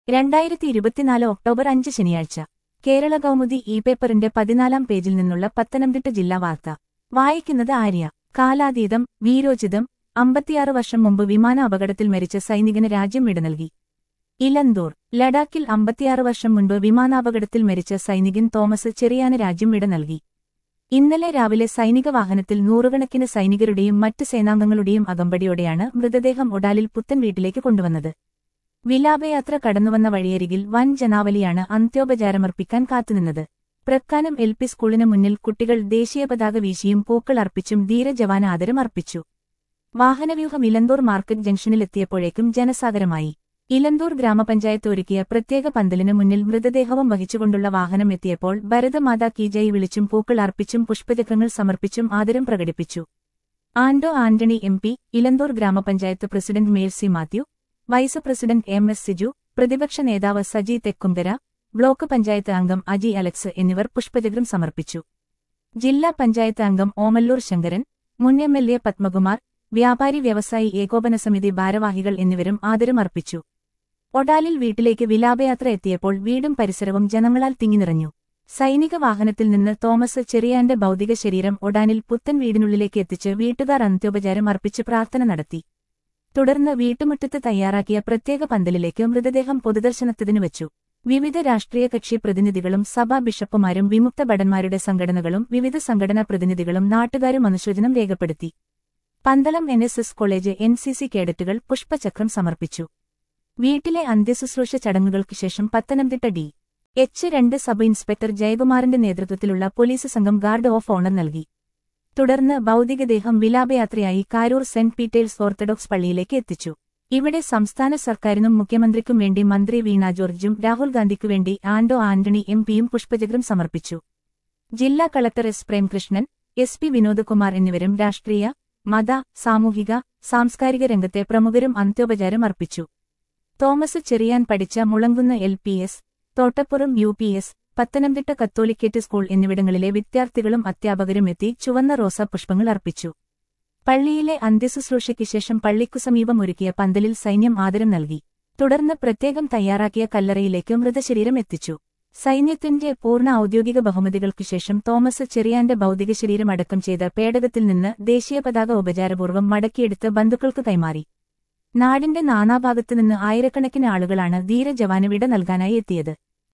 രണ്ടായിരത്തി ഇരുപത്തിനാല് ഒക്ടോബർ അഞ്ച് ശനിയാഴ്ച കേരള കൗമുദി ഇ പേപ്പറിന്റെ പതിനാലാം പേജിൽ നിന്നുള്ള പത്തനംതിട്ട ജില്ലാ വാർത്ത വായിക്കുന്നത് ആര്യ കാലാതീതം വീരോചിതം അമ്പത്തിയാറ് വർഷം മുമ്പ് വിമാന അപകടത്തിൽ മരിച്ച സൈനികന് രാജ്യം വിട നൽകി ഇലന്തൂർ ലഡാക്കിൽ അമ്പത്തിയാറ് വർഷം മുൻപ് വിമാനാപകടത്തിൽ മരിച്ച സൈനികൻ തോമസ് ചെറിയാന് രാജ്യം വിട നൽകി ഇന്നലെ രാവിലെ സൈനിക വാഹനത്തിൽ നൂറുകണക്കിന് സൈനികരുടെയും മറ്റ് സേനാംഗങ്ങളുടെയും അകമ്പടിയോടെയാണ് മൃതദേഹം ഒഡാലിൽ പുത്തൻ വീട്ടിലേക്ക് കൊണ്ടുവന്നത് വിലാപയാത്ര കടന്നുവന്ന വഴിയരികിൽ വൻ ജനാവലിയാണ് അന്ത്യോപചാരമർപ്പിക്കാൻ കാത്തുനിന്നത് പ്രക്കാനം എൽ പി സ്കൂളിന് മുന്നിൽ കുട്ടികൾ ദേശീയ പതാക വീശിയും പൂക്കൾ അർപ്പിച്ചും ധീരജവാന ആദരം അർപ്പിച്ചു വാഹനവ്യൂഹം ഇലന്തൂർ മാർക്കറ്റ് ജംഗ്ഷനിലെത്തിയപ്പോഴേക്കും ജനസാഗരമായി ഇലന്തൂർ ഗ്രാമപഞ്ചായത്ത് ഒരുക്കിയ പ്രത്യേക പന്തലിന് മുന്നിൽ മൃതദേഹവും വഹിച്ചുകൊണ്ടുള്ള വാഹനം എത്തിയപ്പോൾ ഭരതമാതാ കീ ജയ് വിളിച്ചും പൂക്കൾ അർപ്പിച്ചും പുഷ്പചക്രങ്ങൾ സമർപ്പിച്ചും ആദരം പ്രകടിപ്പിച്ചു Anto Antony M P Elanthoor ഗ്രാമപഞ്ചായത്ത് president Mercy Mathew vice president M S Siju പ്രതിപക്ഷ നേതാവ് സജി തെക്കുംതര ബ്ലോക്ക് പഞ്ചായത്ത് അംഗം അജി അലക്സ് എന്നിവർ പുഷ്പചക്രം സമർപ്പിച്ചു ജില്ലാ പഞ്ചായത്ത് അംഗം ഓമല്ലൂർ ശങ്കരൻ മുൻ എം എൽ എ പത്മകുമാർ വ്യാപാരി വ്യവസായി ഏകോപന സമിതി ഭാരവാഹികൾ എന്നിവരും ആദരം അർപ്പിച്ചു ഒഡാലിൽ വീട്ടിലേക്ക് വിലാപയാത്ര എത്തിയപ്പോൾ വീടും പരിസരവും ജനങ്ങളാൽ തിങ്ങിനിറഞ്ഞു സൈനിക വാഹനത്തിൽ നിന്ന് തോമസ് ചെറിയാന്റെ ഭൗതിക ശരീരം ഒഡാനിൽ പുത്തൻ വീടിനുള്ളിലേക്ക് എത്തിച്ച് വീട്ടുകാർ അന്ത്യോപചാരം അർപ്പിച്ച് പ്രാർത്ഥന നടത്തി തുടർന്ന് വീട്ടുമുറ്റത്ത് തയ്യാറാക്കിയ പ്രത്യേക പന്തലിലേക്ക് മൃതദേഹം പൊതുദർശനത്തിനു വച്ചു വിവിധ രാഷ്ട്രീയ കക്ഷി പ്രതിനിധികളും സഭാ ബിഷപ്പുമാരും വിമുക്ത ഭടന്മാരുടെ സംഘടനകളും വിവിധ സംഘടനാ പ്രതിനിധികളും നാട്ടുകാരും അനുശോചനം രേഖപ്പെടുത്തി Pandalam N S S college N C C കേഡറ്റുകൾ പുഷ്പചക്രം സമർപ്പിച്ചു വീട്ടിലെ അന്ത്യശുശ്രൂഷ ചടങ്ങുകൾക്ക് ശേഷം പത്തനംതിട്ട ഡി എച്ച് രണ്ട് സബ് ഇൻസ്പെക്ടർ ജയകുമാറിന്റെ നേതൃത്വത്തിലുള്ള പോലീസ് സംഘം ഗാർഡ് ഓഫ് ഓണർ നൽകി തുടർന്ന് ഭൗതികദേഹം വിലാപയാത്രയായി കാരൂർ സെന്റ് പീറ്റേഴ്സ് ഓർത്തഡോക്സ് പള്ളിയിലേക്ക് എത്തിച്ചു ഇവിടെ സംസ്ഥാന സർക്കാരിനും മുഖ്യമന്ത്രിക്കും വേണ്ടി മന്ത്രി വീണ ജോർജും രാഹുൽ ഗാന്ധിക്കു വേണ്ടി ആൻഡോ ആന്റണി എം പിയും പുഷ്പചക്രം സമർപ്പിച്ചു ജില്ലാ collector S Premkrishnan S P Vinodkumar എന്നിവരും രാഷ്ട്രീയ മത സാമൂഹിക സാംസ്കാരിക രംഗത്തെ പ്രമുഖരും അന്ത്യോപചാരം അർപ്പിച്ചു തോമസ് ചെറിയാൻ പഠിച്ച Mulankunnu L P S Thottappuram U P S Pathanamthitta Catholicate school എന്നിവിടങ്ങളിലെ വിദ്യാർത്ഥികളും അധ്യാപകരും എത്തി ചുവന്ന റോസാപുഷ്പങ്ങൾ അർപ്പിച്ചു പള്ളിയിലെ അന്ത്യശുശ്രൂഷയ്ക്ക് ശേഷം പള്ളിക്കു സമീപം ഒരുക്കിയ പന്തലിൽ സൈന്യം ആദരം നൽകി തുടർന്ന് പ്രത്യേകം തയ്യാറാക്കിയ കല്ലറയിലേക്ക് മൃതശരീരം എത്തിച്ചു സൈന്യത്തിന്റെ പൂർണ്ണ ഔദ്യോഗിക ബഹുമതികൾക്കു ശേഷം തോമസ് ചെറിയാന്റെ ഭൗതിക ശരീരം അടക്കം ചെയ്ത പേടകത്തിൽ നിന്ന് ദേശീയ പതാക ഉപചാരപൂർവ്വം മടക്കിയെടുത്ത് ബന്ധുക്കൾക്ക് കൈമാറി നാടിന്റെ നാനാഭാഗത്തുനിന്ന് ആയിരക്കണക്കിന് ആളുകളാണ് ധീരജവാന് വിട നൽകാനായി എത്തിയത്